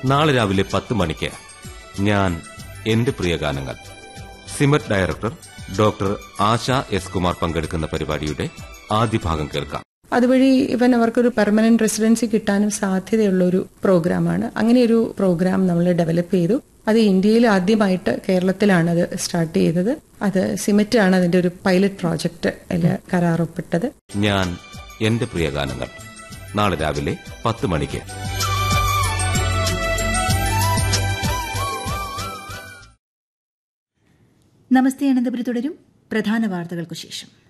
നാളെ രാവിലെ പത്ത് മണിക്ക് ഞാൻ എന്റെ പ്രിയ ഗാനങ്ങൾ SIMET director doctor Asha S Kumar പങ്കെടുക്കുന്ന പരിപാടിയുടെ ആദ്യ ഭാഗം കേൾക്കാം അതുവഴി ഇവൻ അവർക്കൊരു പെർമനന്റ് റെസിഡൻസി കിട്ടാനും സാധ്യതയുള്ള ഒരു പ്രോഗ്രാമാണ് അങ്ങനെ ഒരു പ്രോഗ്രാം നമ്മൾ ഡെവലപ്പ് ചെയ്തു അത് ഇന്ത്യയിൽ ആദ്യമായിട്ട് കേരളത്തിലാണ് അത് സ്റ്റാർട്ട് ചെയ്തത് അത് സിമറ്റ് ആണ് അതിന്റെ ഒരു പൈലറ്റ് പ്രോജക്റ്റ് കരാറൊപ്പിട്ടത് ഞാൻ എന്റെ പ്രിയ ഗാനങ്ങൾ നാളെ രാവിലെ പത്ത് മണിക്ക് നമസ്തേ അനന്തപുരി തുടരും പ്രധാന വാർത്തകൾക്കു ശേഷം